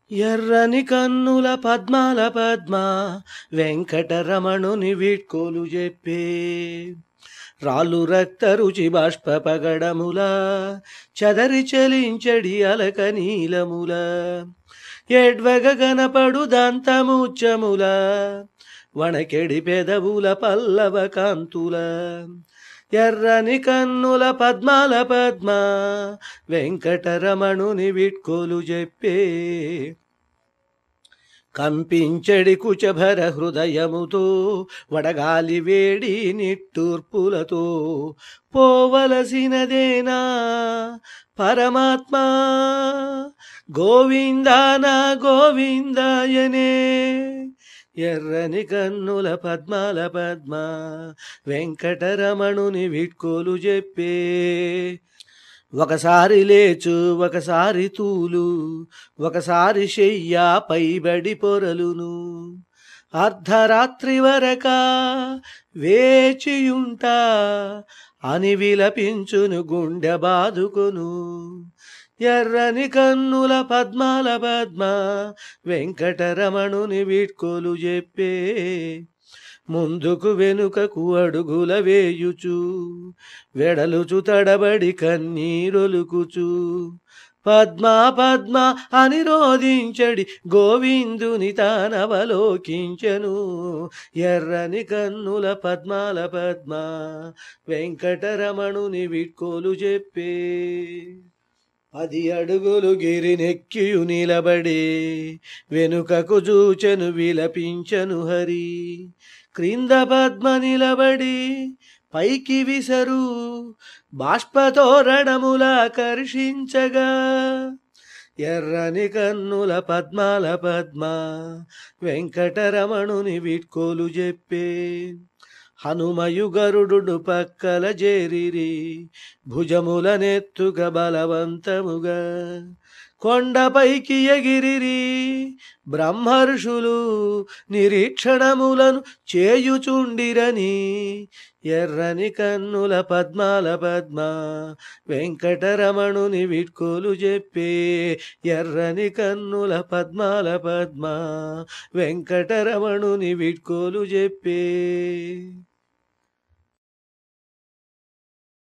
ఎర్రని కన్నుల పద్మాల పద్మ వెంకటరమణుని వీడ్కోలు చెప్పే రాళ్ళు రక్త రుచి బాష్ప పగడముల చదరి చలించడి అలక నీలముల ఎడ్వగ కనపడు దంతముచ్చముల వణకెడి పెదవుల పల్లవ కాంతుల ఎర్రని కన్నుల పద్మాల పద్మ వెంకటరమణుని విట్కోలు చెప్పే కంపించడి కుచభర హృదయముతో వడగాలి వేడి నిట్టూర్పులతో పోవలసినదేనా పరమాత్మ గోవిందానా గోవిందాయనే ఎర్రని కన్నుల పద్మాల పద్మ వెంకటరమణుని విట్కోలు చెప్పే ఒకసారి లేచు ఒకసారి తూలు ఒకసారి శయ్యా పైబడి పొరలును అర్ధరాత్రి వరక వేచియుంటా అని విలపించును గుండె బాదుకొను ఎర్రని కన్నుల పద్మాల పద్మ వెంకటరమణుని వీడ్కోలు చెప్పే ముందుకు వెనుకకు అడుగుల వేయుచు వెడలుచు తడబడి కన్నీరొలుకుచు పద్మ పద్మ అని రోధించడి గోవిందుని తానవలోకించెను ఎర్రని కన్నుల పద్మాల పద్మ వెంకటరమణుని విట్కోలు చెప్పే పది అడుగులు గిరినెక్కియు నిలబడి వెనుకకు చూచెను విలపించను హరి క్రింద పద్మ నిలబడి పైకి విసరు బాష్పతోరణములాకర్షించగా ఎర్రని కన్నుల పద్మాల పద్మ వెంకటరమణుని విట్కోలు చెప్పే హనుమయు గరుడు పక్కల చేరిరి భుజముల నెత్తుక బలవంతముగా కొండపైకి ఎగిరిరి బ్రహ్మర్షులు నిరీక్షణములను చేయుచుండిరని ఎర్రని కన్నుల పద్మాల పద్మ వెంకటరమణుని విట్కోలు చెప్పే ఎర్రని కన్నుల పద్మాల పద్మ వెంకటరమణుని విట్కోలు చెప్పే